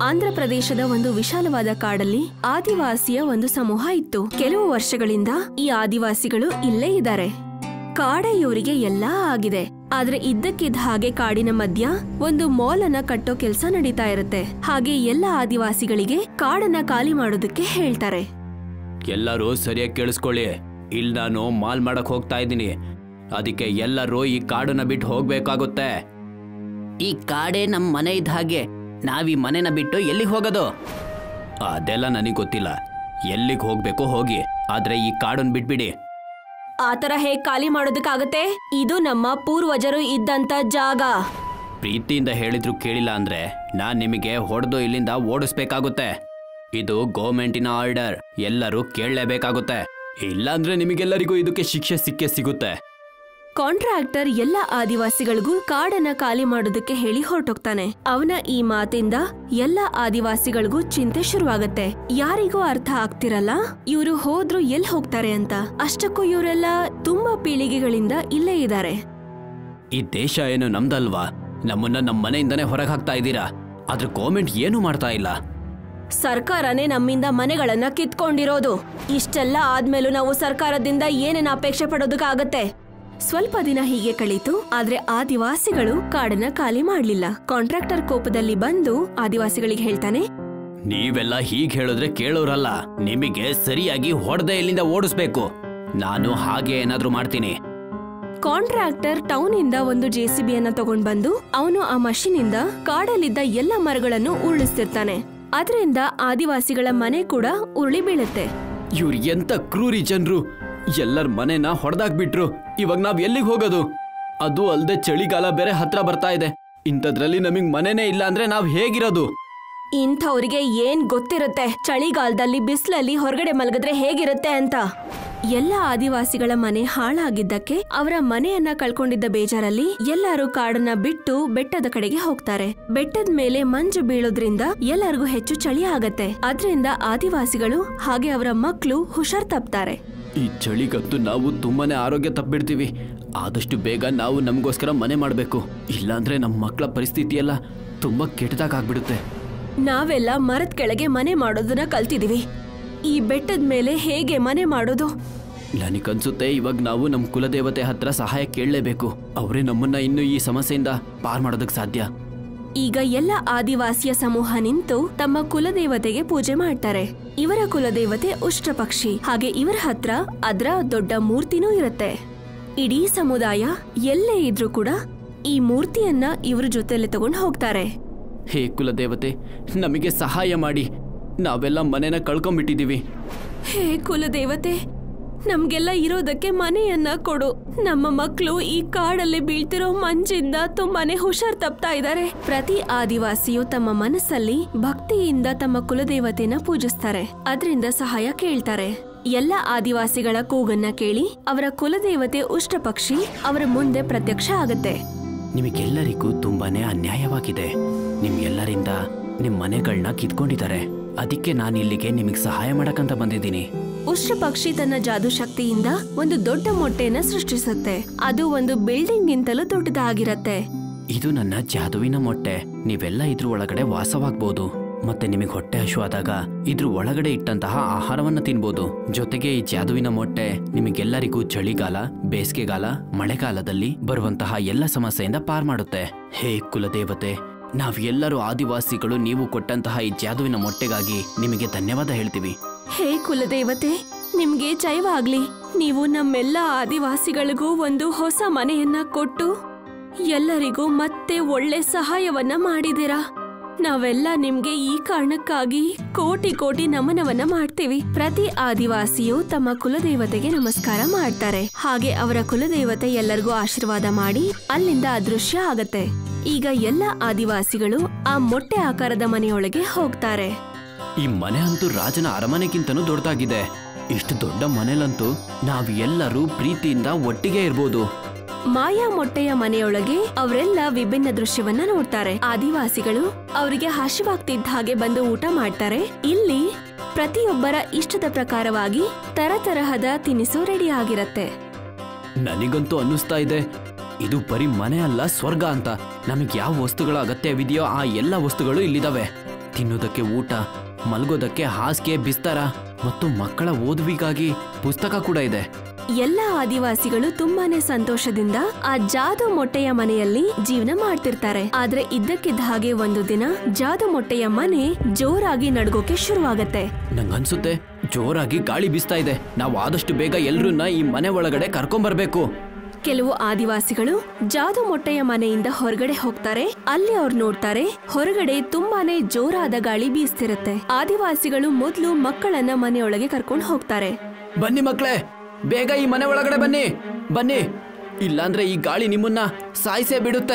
ಆಂಧ್ರ ಪ್ರದೇಶದ ಒಂದು ವಿಶಾಲವಾದ ಕಾಡಲ್ಲಿ ಆದಿವಾಸಿಯ ಒಂದು ಸಮೂಹ ಇತ್ತು ಕೆಲವು ವರ್ಷಗಳಿಂದ ಈ ಆದಿವಾಸಿಗಳು ಇಲ್ಲೇ ಇದ್ದಾರೆ ಕಾಡೇ ಇವರಿಗೆ ಎಲ್ಲಾ ಆಗಿದೆ ಆದ್ರೆ ಇದ್ದಕ್ಕಿದ್ದ ಹಾಗೆ ಕಾಡಿನ ಮಧ್ಯ ಒಂದು ಮಾಲನ್ನ ಕಟ್ಟೋ ಕೆಲ್ಸ ನಡೀತಾ ಇರುತ್ತೆ ಹಾಗೆ ಎಲ್ಲ ಆದಿವಾಸಿಗಳಿಗೆ ಕಾಡನ್ನ ಖಾಲಿ ಮಾಡೋದಕ್ಕೆ ಹೇಳ್ತಾರೆ ಎಲ್ಲರೂ ಸರಿಯಾಗಿ ಕೇಳಿಸ್ಕೊಳ್ಳಿ ಇಲ್ಲಿ ನಾನು ಮಾಲ್ ಮಾಡಕ್ ಹೋಗ್ತಾ ಇದ್ದೀನಿ ಅದಕ್ಕೆ ಎಲ್ಲರೂ ಈ ಕಾಡನ್ನ ಬಿಟ್ಟು ಹೋಗ್ಬೇಕಾಗುತ್ತೆ ಈ ಕಾಡೇ ನಮ್ಮ ಮನೆ ಇದ್ದ ಹಾಗೆ ನಾವ್ ಈ ಮನೆನ ಬಿಟ್ಟು ಎಲ್ಲಿಗೆ ಹೋಗೋದು ಅದೆಲ್ಲ ನನಗೆ ಗೊತ್ತಿಲ್ಲ ಎಲ್ಲಿಗೆ ಹೋಗ್ಬೇಕು ಹೋಗಿ ಆದ್ರೆ ಈ ಕಾಡನ್ನ ಬಿಟ್ಬಿಡಿ ಆತರ ಹೇಗ್ ಖಾಲಿ ಮಾಡೋದಕ್ಕಾಗತ್ತೆ ಇದು ನಮ್ಮ ಪೂರ್ವಜರು ಇದ್ದಂತ ಜಾಗ ಪ್ರೀತಿಯಿಂದ ಹೇಳಿದ್ರು ಕೇಳಿಲ್ಲ ಅಂದ್ರೆ ನಾನ್ ನಿಮಗೆ ಹೊಡೆದು ಇಲ್ಲಿಂದ ಓಡಿಸ್ಬೇಕಾಗುತ್ತೆ ಇದು ಗೌರ್ಮೆಂಟಿನ ಆರ್ಡರ್ ಎಲ್ಲರೂ ಕೇಳಲೇಬೇಕಾಗುತ್ತೆ ಇಲ್ಲಾಂದ್ರೆ ನಿಮಗೆಲ್ಲರಿಗೂ ಇದಕ್ಕೆ ಶಿಕ್ಷೆ ಸಿಕ್ಕೇ ಸಿಗುತ್ತೆ ಕಾಂಟ್ರಾಕ್ಟರ್ ಎಲ್ಲ ಆದಿವಾಸಿಗಳಿಗೂ ಕಾಡನ್ನ ಖಾಲಿ ಮಾಡೋದಕ್ಕೆ ಹೇಳಿ ಹೊರಟೋಗ್ತಾನೆ ಅವನ ಈ ಮಾತಿಂದ ಎಲ್ಲ ಆದಿವಾಸಿಗಳಿಗೂ ಚಿಂತೆ ಶುರುವಾಗತ್ತೆ ಯಾರಿಗೂ ಅರ್ಥ ಆಗ್ತಿರಲ್ಲ ಇವರು ಹೋದ್ರು ಎಲ್ ಹೋಗ್ತಾರೆ ಅಂತ ಅಷ್ಟಕ್ಕೂ ಇವರೆಲ್ಲ ತುಂಬಾ ಪೀಳಿಗೆಗಳಿಂದ ಇಲ್ಲೇ ಇದ್ದಾರೆ ಈ ದೇಶ ಏನು ನಮ್ದಲ್ವಾ ನಮ್ಮನ್ನ ನಮ್ಮ ಮನೆಯಿಂದನೇ ಹೊರಗೆ ಹಾಕ್ತಾ ಇದ್ದೀರಾ ಆದ್ರೆ ಗೌರ್ಮೆಂಟ್ ಏನು ಮಾಡ್ತಾ ಇಲ್ಲ ಸರ್ಕಾರನೇ ನಮ್ಮಿಂದ ಮನೆಗಳನ್ನ ಕಿತ್ಕೊಂಡಿರೋದು ಇಷ್ಟೆಲ್ಲ ಆದ್ಮೇಲೂ ನಾವು ಸರ್ಕಾರದಿಂದ ಏನೇನ್ ಅಪೇಕ್ಷೆ ಪಡೋದಕ್ಕಾಗತ್ತೆ ಸ್ವಲ್ಪ ದಿನ ಹೀಗೆ ಕಳೀತು ಆದ್ರೆ ಆದಿವಾಸಿಗಳು ಕಾಡನ್ನ ಖಾಲಿ ಮಾಡ್ಲಿಲ್ಲ ಕಾಂಟ್ರಾಕ್ಟರ್ ಕೋಪದಲ್ಲಿ ಬಂದು ಆದಿವಾಸಿಗಳಿಗೆ ಹೇಳ್ತಾನೆ ನೀವೆಲ್ಲ ಹೀಗ್ ಹೇಳಿದ್ರೆ ಕೇಳೋರಲ್ಲ ನಿಮಗೆ ಸರಿಯಾಗಿ ಹೊಡೆದೇ ಇಲ್ಲಿಂದ ಓಡಿಸ್ಬೇಕು ನಾನು ಹಾಗೆ ಏನಾದ್ರೂ ಮಾಡ್ತೀನಿ ಕಾಂಟ್ರಾಕ್ಟರ್ ಟೌನ್ ಇಂದ ಒಂದು ಜೆಸಿಬಿಯನ್ನ ತಗೊಂಡ್ ಬಂದು ಅವನು ಆ ಮಷೀನ್ ಇಂದ ಕಾಡಲ್ಲಿದ್ದ ಎಲ್ಲ ಮರಗಳನ್ನು ಉರುಳಿಸ್ತಿರ್ತಾನೆ ಅದರಿಂದ ಆದಿವಾಸಿಗಳ ಮನೆ ಕೂಡ ಉರುಳಿ ಬೀಳುತ್ತೆ ಇವ್ರು ಎಂತ ಕ್ರೂರಿ ಜನರು ಎಲ್ಲರ ಮನೆನ ಹೊಡೆದಾಕ್ಬಿಟ್ರು ಇವಾಗ ನಾವ್ ಎಲ್ಲಿಗೆ ಹೋಗೋದು ಅದು ಅಲ್ದೆ ಚಳಿಗಾಲ ಬೇರೆ ಹತ್ರ ಬರ್ತಾ ಇದೆ ಇಂಥದ್ರಲ್ಲಿ ನಮಗ್ ಮನೆನೇ ಇಲ್ಲ ಅಂದ್ರೆ ನಾವ್ ಹೇಗಿರೋದು ಇಂಥವ್ರಿಗೆ ಏನ್ ಗೊತ್ತಿರುತ್ತೆ ಚಳಿಗಾಲದಲ್ಲಿ ಬಿಸಿಲಲ್ಲಿ ಹೊರಗಡೆ ಮಲಗಿದ್ರೆ ಹೇಗಿರುತ್ತೆ ಅಂತ ಎಲ್ಲ ಆದಿವಾಸಿಗಳ ಮನೆ ಹಾಳಾಗಿದ್ದಕ್ಕೆ ಅವರ ಮನೆಯನ್ನ ಕಳ್ಕೊಂಡಿದ್ದ ಬೇಜಾರಲ್ಲಿ ಎಲ್ಲರೂ ಕಾಡನ್ನ ಬಿಟ್ಟು ಬೆಟ್ಟದ ಕಡೆಗೆ ಹೋಗ್ತಾರೆ ಬೆಟ್ಟದ ಮೇಲೆ ಮಂಜು ಬೀಳೋದ್ರಿಂದ ಎಲ್ಲರಿಗೂ ಹೆಚ್ಚು ಚಳಿ ಆಗತ್ತೆ ಅದ್ರಿಂದ ಆದಿವಾಸಿಗಳು ಹಾಗೆ ಅವರ ಮಕ್ಕಳು ಹುಷಾರ್ ತಪ್ತಾರೆ ಈ ಚಳಿಗಂತೂ ನಾವು ತುಂಬಾನೇ ಆರೋಗ್ಯ ತಪ್ಪಿಡ್ತೀವಿ ಆದಷ್ಟು ಬೇಗ ನಾವು ನಮಗೋಸ್ಕರ ಮನೆ ಮಾಡಬೇಕು ಇಲ್ಲಾಂದ್ರೆ ನಮ್ಮ ಮಕ್ಕಳ ಪರಿಸ್ಥಿತಿ ಎಲ್ಲ ತುಂಬಾ ಕೆಟ್ಟದಾಗ್ಬಿಡುತ್ತೆ ನಾವೆಲ್ಲ ಮರದ ಕೆಳಗೆ ಮನೆ ಮಾಡೋದನ್ನ ಕಲ್ತಿದೀವಿ ಈ ಬೆಟ್ಟದ ಮೇಲೆ ಹೇಗೆ ಮನೆ ಮಾಡೋದು ನನಗನ್ಸುತ್ತೆ ಇವಾಗ ನಾವು ನಮ್ಮ ಕುಲದೇವತೆ ಹತ್ರ ಸಹಾಯ ಕೇಳಲೇಬೇಕು ಅವರೇ ನಮ್ಮನ್ನ ಇನ್ನು ಈ ಸಮಸ್ಯೆಯಿಂದ ಪಾರ್ ಮಾಡೋದಕ್ಕೆ ಸಾಧ್ಯ ಈಗ ಎಲ್ಲ ಆದಿವಾಸಿಯ ಸಮೂಹ ನಿಂತು ತಮ್ಮ ಕುಲದೇವತೆಗೆ ಪೂಜೆ ಮಾಡ್ತಾರೆ ಇವರ ಕುಲದೇವತೆ ಉಷ್ಟ್ರ ಪಕ್ಷಿ ಹಾಗೆ ಇವರ ಹತ್ರ ಅದ್ರ ದೊಡ್ಡ ಮೂರ್ತಿನೂ ಇರುತ್ತೆ ಇಡೀ ಸಮುದಾಯ ಎಲ್ಲೇ ಇದ್ರೂ ಕೂಡ ಈ ಮೂರ್ತಿಯನ್ನ ಇವ್ರ ಜೊತೆಲೆ ತಗೊಂಡು ಹೋಗ್ತಾರೆ ಹೇ ಕುಲದೇವತೆ ನಮಗೆ ಸಹಾಯ ಮಾಡಿ ನಾವೆಲ್ಲ ಮನೆನ ಕಳ್ಕೊಂಡ್ಬಿಟ್ಟಿದೀವಿ ಹೇ ಕುಲದೇವತೆ ನಮ್ಗೆಲ್ಲ ಇರೋದಕ್ಕೆ ಮನೆಯನ್ನ ಕೊಡು ನಮ್ಮ ಮಕ್ಕಳು ಈ ಕಾಡಲ್ಲಿ ಬೀಳ್ತಿರೋ ಮಂಜಿಂದ ತುಂಬಾನೇ ಹುಷಾರ್ ತಪ್ತಾ ಇದ್ದಾರೆ ಪ್ರತಿ ಆದಿವಾಸಿಯು ತಮ್ಮ ಮನಸ್ಸಲ್ಲಿ ಭಕ್ತಿಯಿಂದ ತಮ್ಮ ಕುಲದೇವತೆನ ಪೂಜಿಸ್ತಾರೆ ಅದರಿಂದ ಸಹಾಯ ಕೇಳ್ತಾರೆ ಎಲ್ಲ ಆದಿವಾಸಿಗಳ ಕೂಗನ್ನ ಕೇಳಿ ಅವರ ಕುಲದೇವತೆ ಉಷ್ಟ್ರ ಪಕ್ಷಿ ಅವರ ಮುಂದೆ ಪ್ರತ್ಯಕ್ಷ ಆಗತ್ತೆ ನಿಮಗೆಲ್ಲರಿಗೂ ತುಂಬಾನೇ ಅನ್ಯಾಯವಾಗಿದೆ ನಿಮ್ಗೆಲ್ಲರಿಂದ ನಿಮ್ ಮನೆಗಳನ್ನ ಕಿತ್ಕೊಂಡಿದ್ದಾರೆ ಅದಕ್ಕೆ ನಾನು ಇಲ್ಲಿಗೆ ನಿಮಗೆ ಸಹಾಯ ಮಾಡಕ್ಕಂತ ಬಂದಿದ್ದೀನಿ ಉಷ್ಟ್ರ ಪಕ್ಷಿ ತನ್ನ ಜಾದು ಶಕ್ತಿಯಿಂದ ಒಂದು ದೊಡ್ಡ ಮೊಟ್ಟೆಯನ್ನ ಸೃಷ್ಟಿಸುತ್ತೆ ಅದು ಒಂದು ಬಿಲ್ಡಿಂಗ್ ಗಿಂತಲೂ ದೊಡ್ಡದಾಗಿರತ್ತೆ ಇದು ನನ್ನ ಜಾದುವಿನ ಮೊಟ್ಟೆ ನೀವೆಲ್ಲ ಇದ್ರ ಒಳಗಡೆ ವಾಸವಾಗ್ಬೋದು ಮತ್ತೆ ನಿಮಗೆ ಹೊಟ್ಟೆ ಹಶುವಾದಾಗ ಇದ್ರ ಒಳಗಡೆ ಇಟ್ಟಂತಹ ಆಹಾರವನ್ನ ತಿನ್ಬೋದು ಜೊತೆಗೆ ಈ ಜಾದುವಿನ ಮೊಟ್ಟೆ ನಿಮಗೆಲ್ಲರಿಗೂ ಚಳಿಗಾಲ ಬೇಸಿಗೆಗಾಲ ಮಳೆಗಾಲದಲ್ಲಿ ಬರುವಂತಹ ಎಲ್ಲ ಸಮಸ್ಯೆಯಿಂದ ಪಾರ್ ಮಾಡುತ್ತೆ ಹೇ ಕುಲದೇವತೆ ನಾವ್ ಎಲ್ಲರೂ ಆದಿವಾಸಿಗಳು ನೀವು ಕೊಟ್ಟಂತಹ ಈ ಜಾದುವಿನ ಮೊಟ್ಟೆಗಾಗಿ ನಿಮಗೆ ಧನ್ಯವಾದ ಹೇಳ್ತೀವಿ ಹೇ ಕುಲದೇವತೆ ನಿಮ್ಗೆ ಜಯವಾಗ್ಲಿ ನೀವು ನಮ್ಮೆಲ್ಲ ಆದಿವಾಸಿಗಳಿಗೂ ಒಂದು ಹೊಸ ಮನೆಯನ್ನ ಕೊಟ್ಟು ಎಲ್ಲರಿಗೂ ಮತ್ತೆ ಒಳ್ಳೆ ಸಹಾಯವನ್ನ ಮಾಡಿದಿರಾ ನಾವೆಲ್ಲ ನಿಮ್ಗೆ ಈ ಕಾರಣಕ್ಕಾಗಿ ಕೋಟಿ ಕೋಟಿ ನಮನವನ್ನ ಮಾಡ್ತೀವಿ ಪ್ರತಿ ಆದಿವಾಸಿಯು ತಮ್ಮ ಕುಲದೇವತೆಗೆ ನಮಸ್ಕಾರ ಮಾಡ್ತಾರೆ ಹಾಗೆ ಅವರ ಕುಲದೇವತೆ ಎಲ್ಲರಿಗೂ ಆಶೀರ್ವಾದ ಮಾಡಿ ಅಲ್ಲಿಂದ ಅದೃಶ್ಯ ಆಗತ್ತೆ ಈಗ ಎಲ್ಲ ಆದಿವಾಸಿಗಳು ಆ ಮೊಟ್ಟೆ ಆಕಾರದ ಮನೆಯೊಳಗೆ ಹೋಗ್ತಾರೆ ಈ ಮನೆ ಅಂತೂ ರಾಜನ ಅರಮನೆಗಿಂತನೂ ದೊಡ್ಡದಾಗಿದೆ ಇಷ್ಟು ದೊಡ್ಡ ಮನೆಲಂತೂ ನಾವ್ ಎಲ್ಲರೂ ಪ್ರೀತಿಯಿಂದ ಒಟ್ಟಿಗೆ ಇರ್ಬೋದು ಮಾಯಾ ಮೊಟ್ಟೆಯ ಮನೆಯೊಳಗೆ ಅವರೆಲ್ಲ ವಿಭಿನ್ನ ದೃಶ್ಯವನ್ನ ನೋಡ್ತಾರೆ ಆದಿವಾಸಿಗಳು ಅವರಿಗೆ ಹಸಿವಾಗ್ತಿದ್ದ ಹಾಗೆ ಬಂದು ಊಟ ಮಾಡ್ತಾರೆ ಇಲ್ಲಿ ಪ್ರತಿಯೊಬ್ಬರ ಇಷ್ಟದ ಪ್ರಕಾರವಾಗಿ ತರತರಹದ ತಿನಿಸು ರೆಡಿ ಆಗಿರತ್ತೆ ನನಗಂತೂ ಅನ್ನಿಸ್ತಾ ಇದೆ ಇದು ಬರೀ ಮನೆ ಅಲ್ಲ ಸ್ವರ್ಗ ಅಂತ ನಮಗೆ ಯಾವ ವಸ್ತುಗಳ ಅಗತ್ಯವಿದೆಯೋ ಆ ಎಲ್ಲ ವಸ್ತುಗಳು ಇಲ್ಲಿದಾವೆ ತಿನ್ನೋದಕ್ಕೆ ಊಟ ಮಲ್ಗೋದಕ್ಕೆ ಹಾಸಿಗೆ ಬಿಸ್ತರ ಮತ್ತು ಮಕ್ಕಳ ಓದುವಿಗಾಗಿ ಪುಸ್ತಕ ಕೂಡ ಇದೆ ಎಲ್ಲ ಆದಿವಾಸಿಗಳು ತುಂಬಾನೇ ಸಂತೋಷದಿಂದ ಆ ಜಾದು ಮೊಟ್ಟೆಯ ಮನೆಯಲ್ಲಿ ಜೀವನ ಮಾಡ್ತಿರ್ತಾರೆ ಆದ್ರೆ ಇದ್ದಕ್ಕಿದ್ದ ಹಾಗೆ ಒಂದು ದಿನ ಜಾದು ಮೊಟ್ಟೆಯ ಮನೆ ಜೋರಾಗಿ ನಡ್ಗೋಕೆ ಶುರುವಾಗತ್ತೆ ನಂಗನ್ಸುತ್ತೆ ಜೋರಾಗಿ ಗಾಳಿ ಬೀಸ್ತಾ ಇದೆ ನಾವು ಆದಷ್ಟು ಬೇಗ ಎಲ್ರನ್ನ ಈ ಮನೆ ಒಳಗಡೆ ಕರ್ಕೊಂಬರ್ಬೇಕು ಕೆಲವು ಆದಿವಾಸಿಗಳು ಜಾದು ಮೊಟ್ಟೆಯ ಮನೆಯಿಂದ ಹೊರಗಡೆ ಹೋಗ್ತಾರೆ ಅಲ್ಲಿ ಅವ್ರು ನೋಡ್ತಾರೆ ಹೊರಗಡೆ ತುಂಬಾನೇ ಜೋರಾದ ಗಾಳಿ ಬೀಸ್ತಿರತ್ತೆ ಆದಿವಾಸಿಗಳು ಮೊದ್ಲು ಮಕ್ಕಳನ್ನ ಮನೆಯೊಳಗೆ ಕರ್ಕೊಂಡು ಹೋಗ್ತಾರೆ ಬನ್ನಿ ಮಕ್ಳೇ ಬೇಗ ಈ ಮನೆ ಒಳಗಡೆ ಬನ್ನಿ ಬನ್ನಿ ಇಲ್ಲಾಂದ್ರೆ ಈ ಗಾಳಿ ನಿಮ್ಮನ್ನ ಸಾಯಿಸೇ ಬಿಡುತ್ತೆ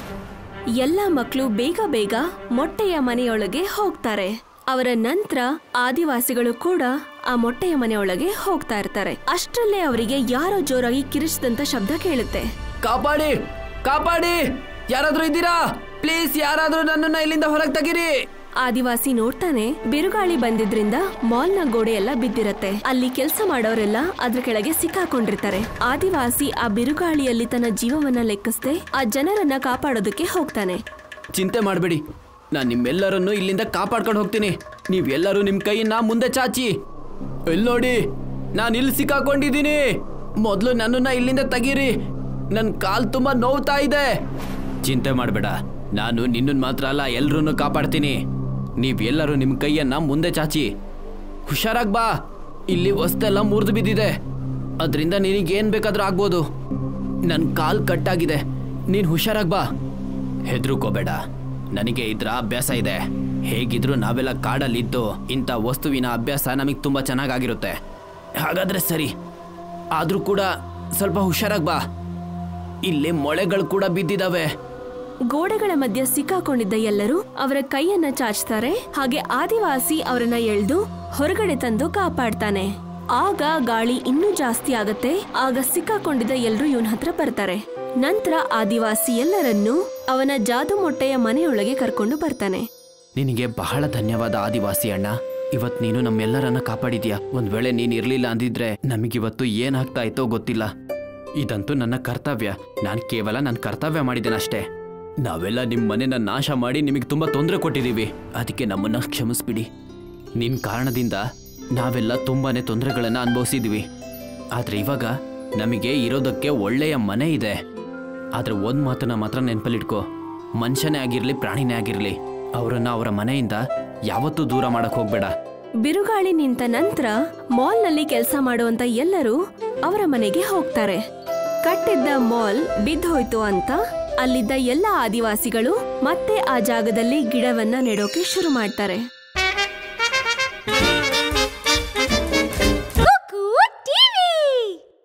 ಎಲ್ಲ ಮಕ್ಕಳು ಬೇಗ ಬೇಗ ಮೊಟ್ಟೆಯ ಮನೆಯೊಳಗೆ ಹೋಗ್ತಾರೆ ಅವರ ನಂತರ ಆದಿವಾಸಿಗಳು ಕೂಡ ಆ ಮೊಟ್ಟೆಯ ಮನೆಯೊಳಗೆ ಹೋಗ್ತಾ ಇರ್ತಾರೆ ಅಷ್ಟರಲ್ಲೇ ಅವರಿಗೆ ಯಾರೋ ಜೋರಾಗಿ ಕಿರಿಚಿದಂತ ಶಬ್ದ ಕೇಳುತ್ತೆ ಕಾಪಾಡಿ ಕಾಪಾಡಿ ಯಾರಾದ್ರೂ ಇದ್ದೀರಾ ಪ್ಲೀಸ್ ಯಾರಾದ್ರೂ ನನ್ನನ್ನ ಇಲ್ಲಿಂದ ಹೊರಗೆ ತೆಗೀರಿ ಆದಿವಾಸಿ ನೋಡ್ತಾನೆ ಬಿರುಗಾಳಿ ಬಂದಿದ್ರಿಂದ ಮಾಲ್ನ ಗೋಡೆ ಎಲ್ಲ ಬಿದ್ದಿರತ್ತೆ ಅಲ್ಲಿ ಕೆಲಸ ಮಾಡೋರೆಲ್ಲ ಅದ್ರ ಕೆಳಗೆ ಸಿಕ್ಕಾಕೊಂಡಿರ್ತಾರೆ ಆದಿವಾಸಿ ಆ ಬಿರುಗಾಳಿಯಲ್ಲಿ ತನ್ನ ಜೀವವನ್ನ ಲೆಕ್ಕಿಸದೆ ಆ ಜನರನ್ನ ಕಾಪಾಡೋದಕ್ಕೆ ಹೋಗ್ತಾನೆ ಚಿಂತೆ ಮಾಡಬೇಡಿ ನಾನು ನಿಮ್ಮೆಲ್ಲರನ್ನು ಇಲ್ಲಿಂದ ಕಾಪಾಡ್ಕೊಂಡು ಹೋಗ್ತೀನಿ ನೀವೆಲ್ಲರೂ ನಿಮ್ಮ ಕೈಯನ್ನ ಮುಂದೆ ಚಾಚಿ ಎಲ್ಲಿ ನೋಡಿ ನಾನು ಇಲ್ಲಿ ಸಿಕ್ಕಾಕೊಂಡಿದ್ದೀನಿ ಮೊದಲು ನನ್ನನ್ನ ಇಲ್ಲಿಂದ ತೆಗೀರಿ ನನ್ನ ಕಾಲ್ ತುಂಬಾ ನೋವ್ತಾ ಇದೆ ಚಿಂತೆ ಮಾಡಬೇಡ ನಾನು ನಿನ್ನನ್ನು ಮಾತ್ರ ಅಲ್ಲ ಎಲ್ಲರನ್ನು ಕಾಪಾಡ್ತೀನಿ ನೀವೆಲ್ಲರೂ ನಿಮ್ಮ ಕೈಯನ್ನ ಮುಂದೆ ಚಾಚಿ ಹುಷಾರಾಗ್ ಬಾ ಇಲ್ಲಿ ವಸ್ತೆಲ್ಲ ಮುರಿದು ಬಿದ್ದಿದೆ ಅದರಿಂದ ನಿನಗೇನು ಬೇಕಾದ್ರೂ ಆಗ್ಬೋದು ನನ್ನ ಕಾಲ್ ಕಟ್ಟಾಗಿದೆ ನೀನು ಹುಷಾರಾಗ್ ಬಾ ಹೆದರ್ಕೋಬೇಡ ನನಗೆ ಇದ್ರ ಅಭ್ಯಾಸ ಇದೆ ಹೇಗಿದ್ರು ನಾವೆಲ್ಲ ಕಾಡಲ್ಲಿದ್ದು ಇಂಥ ವಸ್ತುವಿನ ಅಭ್ಯಾಸ ನಮಗೆ ತುಂಬ ಚೆನ್ನಾಗಾಗಿರುತ್ತೆ ಹಾಗಾದ್ರೆ ಸರಿ ಆದರೂ ಕೂಡ ಸ್ವಲ್ಪ ಹುಷಾರಾಗ್ ಬಾ ಇಲ್ಲಿ ಮೊಳೆಗಳು ಕೂಡ ಬಿದ್ದಿದಾವೆ ಗೋಡೆಗಳ ಮಧ್ಯ ಸಿಕ್ಕಾಕೊಂಡಿದ್ದ ಎಲ್ಲರೂ ಅವರ ಕೈಯನ್ನ ಚಾಚ್ತಾರೆ ಹಾಗೆ ಆದಿವಾಸಿ ಅವರನ್ನ ಎಳ್ದು ಹೊರಗಡೆ ತಂದು ಕಾಪಾಡ್ತಾನೆ ಆಗ ಗಾಳಿ ಇನ್ನೂ ಜಾಸ್ತಿ ಆಗತ್ತೆ ಆಗ ಸಿಕ್ಕಾಕೊಂಡಿದ್ದ ಎಲ್ರು ಇವನ್ ಹತ್ರ ಬರ್ತಾರೆ ನಂತರ ಆದಿವಾಸಿ ಎಲ್ಲರನ್ನೂ ಅವನ ಜಾದು ಮೊಟ್ಟೆಯ ಮನೆಯೊಳಗೆ ಕರ್ಕೊಂಡು ಬರ್ತಾನೆ ನಿನಗೆ ಬಹಳ ಧನ್ಯವಾದ ಆದಿವಾಸಿ ಅಣ್ಣ ಇವತ್ ನೀನು ನಮ್ಮೆಲ್ಲರನ್ನ ಕಾಪಾಡಿದ್ಯಾ ಒಂದ್ ವೇಳೆ ನೀನ್ ಇರ್ಲಿಲ್ಲ ಅಂದಿದ್ರೆ ನಮಗಿವತ್ತು ಏನಾಗ್ತಾ ಇತ್ತೋ ಗೊತ್ತಿಲ್ಲ ಇದಂತೂ ನನ್ನ ಕರ್ತವ್ಯ ನಾನು ಕೇವಲ ನನ್ನ ಕರ್ತವ್ಯ ಮಾಡಿದ್ದೇನಷ್ಟೇ ನಾವೆಲ್ಲ ನಿಮ್ಮ ಮನೆನ ನಾಶ ಮಾಡಿ ನಿಮಗೆ ತುಂಬಾ ತೊಂದರೆ ಕೊಟ್ಟಿದ್ದೀವಿ ಅದಕ್ಕೆ ನಮ್ಮನ್ನ ಕ್ಷಮಿಸ್ಬಿಡಿ ನಿನ್ ಕಾರಣದಿಂದ ನಾವೆಲ್ಲ ತುಂಬಾನೇ ತೊಂದರೆಗಳನ್ನ ಅನುಭವಿಸಿದ್ವಿ ಆದ್ರೆ ಇವಾಗ ನಮಗೆ ಇರೋದಕ್ಕೆ ಒಳ್ಳೆಯ ಮನೆ ಇದೆ ಆದ್ರೆ ಒಂದ್ ಮಾತನ್ನ ಮಾತ್ರ ನೆನ್ಪಲ್ಲಿಟ್ಕೋ ಮನುಷ್ಯನೇ ಆಗಿರ್ಲಿ ಪ್ರಾಣಿನೇ ಆಗಿರ್ಲಿ ಅವರನ್ನ ಅವರ ಮನೆಯಿಂದ ಯಾವತ್ತೂ ದೂರ ಮಾಡಕ್ ಹೋಗ್ಬೇಡ ಬಿರುಗಾಳಿ ನಿಂತ ನಂತರ ಮಾಲ್ನಲ್ಲಿ ಕೆಲಸ ಮಾಡುವಂತ ಎಲ್ಲರೂ ಅವರ ಮನೆಗೆ ಹೋಗ್ತಾರೆ ಕಟ್ಟಿದ್ದ ಮಾಲ್ ಬಿದ್ದೋಯ್ತು ಅಂತ ಅಲ್ಲಿದ್ದ ಎಲ್ಲ ಆದಿವಾಸಿಗಳು ಮತ್ತೆ ಆ ಜಾಗದಲ್ಲಿ ಗಿಡವನ್ನ ನೆಡೋಕೆ ಶುರು ಮಾಡ್ತಾರೆ